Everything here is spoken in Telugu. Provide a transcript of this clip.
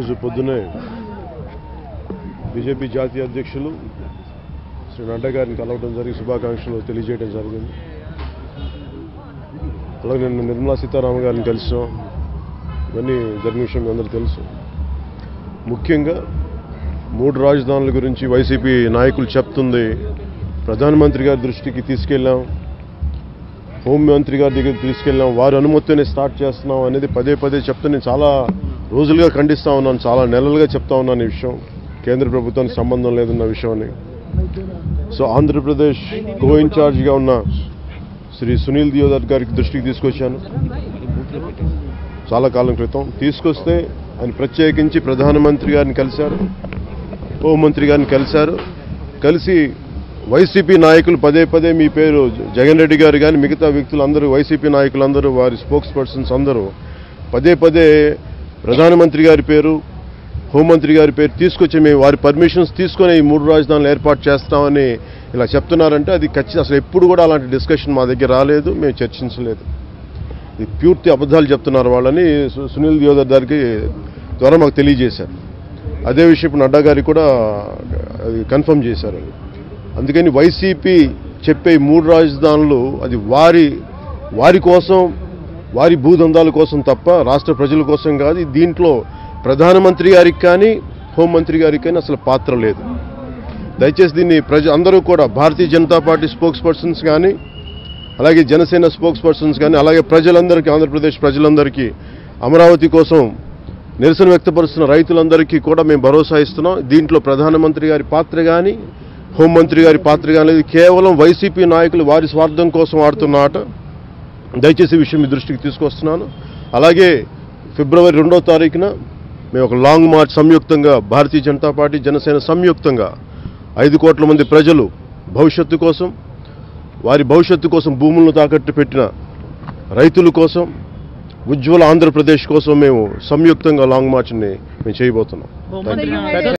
ఈరోజు పొద్దునే బీజేపీ జాతీయ అధ్యక్షులు శ్రీ నడ్డా గారిని కలవడం జరిగి శుభాకాంక్షలు తెలియజేయడం జరిగింది అలాగే నిన్న నిర్మలా సీతారామన్ గారిని కలిసాం ఇవన్నీ జరిగిన విషయం మీ అందరికీ తెలుసు ముఖ్యంగా మూడు రాజధానుల గురించి వైసీపీ నాయకులు చెప్తుంది ప్రధానమంత్రి గారి దృష్టికి తీసుకెళ్ళాం హోంమంత్రి గారి దగ్గరికి తీసుకెళ్ళాం వారి అనుమతితోనే స్టార్ట్ చేస్తున్నాం అనేది పదే పదే చెప్తూ నేను చాలా రోజులుగా ఖండిస్తా ఉన్నాను చాలా నెలలుగా చెప్తా ఉన్నాను ఈ విషయం కేంద్ర ప్రభుత్వానికి సంబంధం లేదన్న విషయాన్ని సో ఆంధ్రప్రదేశ్ కో ఇన్ఛార్జిగా ఉన్న శ్రీ సునీల్ దియోదర్ గారికి దృష్టికి తీసుకొచ్చాను చాలా కాలం క్రితం తీసుకొస్తే ఆయన ప్రత్యేకించి ప్రధానమంత్రి గారిని కలిశారు హోంమంత్రి గారిని కలిశారు కలిసి వైసీపీ నాయకులు పదే పదే మీ పేరు జగన్ రెడ్డి గారు కానీ మిగతా వ్యక్తులందరూ వైసీపీ నాయకులందరూ వారి స్పోక్స్ పర్సన్స్ అందరూ పదే పదే ప్రధానమంత్రి గారి పేరు హోంమంత్రి గారి పేరు తీసుకొచ్చి మేము వారి పర్మిషన్స్ తీసుకొని ఈ మూడు రాజధానులు ఏర్పాటు చేస్తామని ఇలా చెప్తున్నారంటే అది ఖచ్చితంగా అసలు ఎప్పుడు కూడా అలాంటి డిస్కషన్ మా దగ్గర రాలేదు మేము చర్చించలేదు ఇది పూర్తి అబద్ధాలు చెప్తున్నారు వాళ్ళని సు- సునీల్ దియోదర్ గారికి ద్వారా మాకు తెలియజేశారు అదే విషయం ఇప్పుడు నడ్డా గారికి కూడా అది కన్ఫర్మ్ చేశారు అది. అందుకని వైసీపీ చెప్పే ఈ మూడు రాజధానులు అది వారి వారి కోసం వారి భూదందాల కోసం తప్ప రాష్ట్ర ప్రజల కోసం కాదు ఇది దీంట్లో ప్రధానమంత్రి గారికి కానీ హోంమంత్రి గారికి కానీ అసలు పాత్ర లేదు దయచేసి దీన్ని ప్రజ అందరూ కూడా Bharatiya Janata Party spokespersons కానీ అలాగే జనసేన స్పోక్స్ పర్సన్స్ కానీ అలాగే ప్రజలందరికీ ఆంధ్రప్రదేశ్ ప్రజలందరికీ అమరావతి కోసం నిరసన వ్యక్తపరుస్తున్న రైతులందరికీ కూడా మేము భరోసా ఇస్తున్నాం దీంట్లో ప్రధానమంత్రి గారి పాత్ర కానీ హోంమంత్రి గారి పాత్ర కానీ లేదు కేవలం వైసీపీ నాయకులు వారి స్వార్థం కోసం ఆడుతున్న ఆట దయచేసి ఈ విషయం మీ దృష్టికి తీసుకొస్తున్నాను అలాగే ఫిబ్రవరి రెండో తారీఖున మేము ఒక లాంగ్ మార్చ్ సంయుక్తంగా భారతీయ జనతా పార్టీ జనసేన సంయుక్తంగా ఐదు కోట్ల మంది ప్రజలు భవిష్యత్తు కోసం వారి భవిష్యత్తు కోసం భూములను తాకట్టు పెట్టిన రైతుల కోసం ఉజ్వల ఆంధ్రప్రదేశ్ కోసం మేము సంయుక్తంగా లాంగ్ మార్చ్ని మేము చేయబోతున్నాం హోంమంత్రి